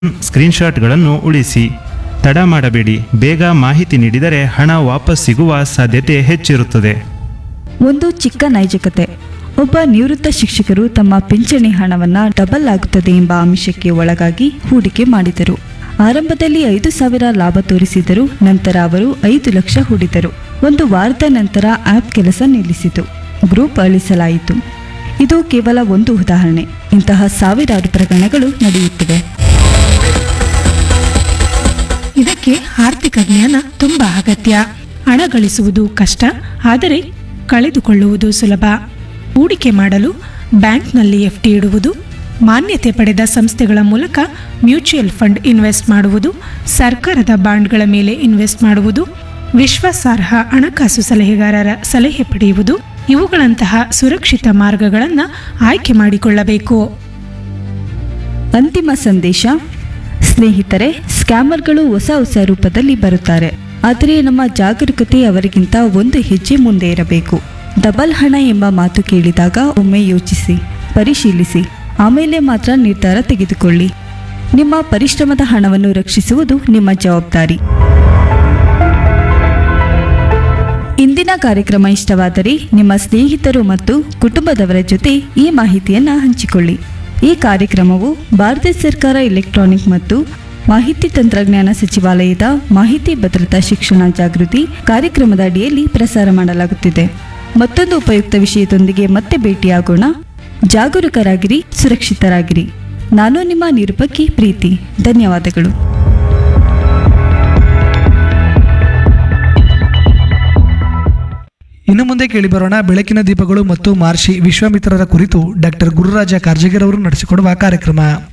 ಸ್ಕ್ರೀನ್ಶಾಟ್ಗಳನ್ನು ಉಳಿಸಿ ತಡ ಮಾಡಬೇಡಿ ಬೇಗ ಮಾಹಿತಿ ನೀಡಿದರೆ ಹಣ ವಾಪಸ್ ಸಿಗುವ ಸಾಧ್ಯತೆ ಹೆಚ್ಚಿರುತ್ತದೆ ಒಂದು ಚಿಕ್ಕ ನೈಜಕತೆ ಒಬ್ಬ ನಿವೃತ್ತ ಶಿಕ್ಷಕರು ತಮ್ಮ ಪಿಂಚಣಿ ಹಣವನ್ನು ಡಬಲ್ ಆಗುತ್ತದೆ ಎಂಬ ಆಮಿಷಕ್ಕೆ ಒಳಗಾಗಿ ಹೂಡಿಕೆ ಮಾಡಿದರು ಆರಂಭದಲ್ಲಿ ಐದು ಸಾವಿರ ಲಾಭ ತೋರಿಸಿದರು ನಂತರ ಅವರು ಐದು ಲಕ್ಷ ಹೂಡಿದರು ಒಂದು ವಾರದ ನಂತರ ಆ್ಯಪ್ ಕೆಲಸ ನಿಲ್ಲಿಸಿತು ಗ್ರೂಪ್ ಅಳಿಸಲಾಯಿತು ಇದು ಕೇವಲ ಒಂದು ಉದಾಹರಣೆ ಇಂತಹ ಸಾವಿರಾರು ಪ್ರಕರಣಗಳು ನಡೆಯುತ್ತಿವೆ ಇದಕ್ಕೆ ಆರ್ಥಿಕ ಜ್ಞಾನ ತುಂಬಾ ಅಗತ್ಯ ಹಣ ಗಳಿಸುವುದು ಕಷ್ಟ ಆದರೆ ಕಳೆದುಕೊಳ್ಳುವುದು ಸುಲಭ ಹೂಡಿಕೆ ಮಾಡಲು ಬ್ಯಾಂಕ್ನಲ್ಲಿ ಎಫ್ಡಿ ಇಡುವುದು ಮಾನ್ಯತೆ ಪಡೆದ ಸಂಸ್ಥೆಗಳ ಮೂಲಕ ಮ್ಯೂಚುಯಲ್ ಫಂಡ್ ಇನ್ವೆಸ್ಟ್ ಮಾಡುವುದು ಸರ್ಕಾರದ ಬಾಂಡ್ಗಳ ಮೇಲೆ ಇನ್ವೆಸ್ಟ್ ಮಾಡುವುದು ವಿಶ್ವಾಸಾರ್ಹ ಹಣಕಾಸು ಸಲಹೆಗಾರರ ಸಲಹೆ ಪಡೆಯುವುದು ಇವುಗಳಂತಹ ಸುರಕ್ಷಿತ ಮಾರ್ಗಗಳನ್ನು ಆಯ್ಕೆ ಮಾಡಿಕೊಳ್ಳಬೇಕು ಅಂತಿಮ ಸಂದೇಶ ಸ್ನೇಹಿತರೆ ಸ್ಕ್ಯಾಮರ್ಗಳು ಹೊಸ ಹೊಸ ರೂಪದಲ್ಲಿ ಬರುತ್ತಾರೆ ಆದರೆ ನಮ್ಮ ಜಾಗರೂಕತೆ ಅವರಿಗಿಂತ ಒಂದು ಹೆಜ್ಜೆ ಮುಂದೆ ಇರಬೇಕು ಡಬಲ್ ಹಣ ಎಂಬ ಮಾತು ಕೇಳಿದಾಗ ಒಮ್ಮೆ ಯೋಚಿಸಿ ಪರಿಶೀಲಿಸಿ ಆಮೇಲೆ ಮಾತ್ರ ನಿರ್ಧಾರ ತೆಗೆದುಕೊಳ್ಳಿ ನಿಮ್ಮ ಪರಿಶ್ರಮದ ಹಣವನ್ನು ರಕ್ಷಿಸುವುದು ನಿಮ್ಮ ಜವಾಬ್ದಾರಿ ಇಂದಿನ ಕಾರ್ಯಕ್ರಮ ಇಷ್ಟವಾದರೆ ನಿಮ್ಮ ಸ್ನೇಹಿತರು ಮತ್ತು ಕುಟುಂಬದವರ ಜೊತೆ ಈ ಮಾಹಿತಿಯನ್ನು ಹಂಚಿಕೊಳ್ಳಿ ಈ ಕಾರ್ಯಕ್ರಮವು ಭಾರತ ಸರ್ಕಾರ ಎಲೆಕ್ಟ್ರಾನಿಕ್ ಮತ್ತು ಮಾಹಿತಿ ತಂತ್ರಜ್ಞಾನ ಸಚಿವಾಲಯದ ಮಾಹಿತಿ ಭದ್ರತಾ ಶಿಕ್ಷಣ ಜಾಗೃತಿ ಕಾರ್ಯಕ್ರಮದ ಅಡಿಯಲ್ಲಿ ಪ್ರಸಾರ ಮಾಡಲಾಗುತ್ತಿದೆ ಮತ್ತೊಂದು ಉಪಯುಕ್ತ ವಿಷಯದೊಂದಿಗೆ ಮತ್ತೆ ಭೇಟಿಯಾಗೋಣ ಜಾಗರೂಕರಾಗಿರಿ ಸುರಕ್ಷಿತರಾಗಿರಿ ನಾನು ನಿಮ್ಮ ನಿರೂಪಕಿ ಪ್ರೀತಿ ಧನ್ಯವಾದಗಳು ಇನ್ನು ಮುಂದೆ ಕೇಳಿಬರೋಣ ಬೆಳಕಿನ ದೀಪಗಳು ಮತ್ತು ಮಹರ್ಷಿ ವಿಶ್ವಾಮಿತ್ರರ ಕುರಿತು ಡಾಕ್ಟರ್ ಗುರುರಾಜ ಕಾರ್ಜಗಿರವರು ನಡೆಸಿಕೊಡುವ ಕಾರ್ಯಕ್ರಮ